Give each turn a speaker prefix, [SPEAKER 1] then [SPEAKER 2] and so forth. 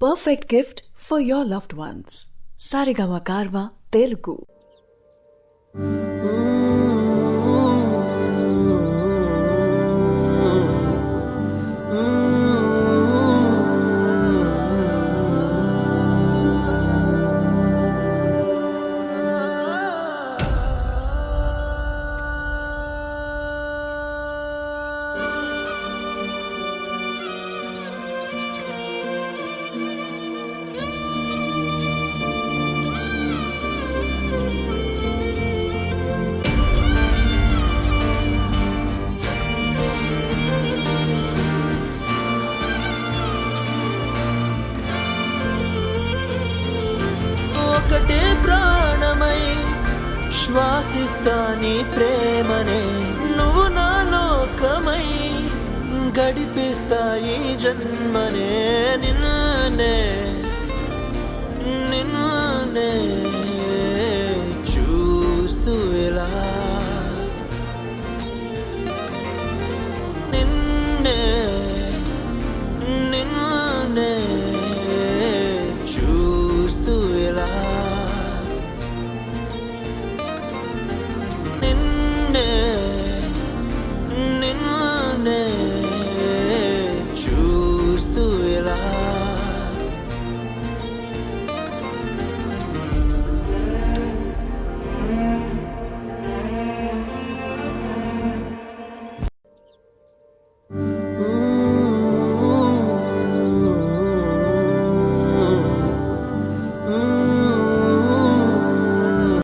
[SPEAKER 1] perfect gift for your loved ones. Sarigama Karva Telugu.
[SPEAKER 2] ఒకటే ప్రాణమై శ్వాసిస్తా నీ ప్రేమనే నువ్వు నా లోకమై గడిపిస్తా ఈ జన్మనే నిన్నే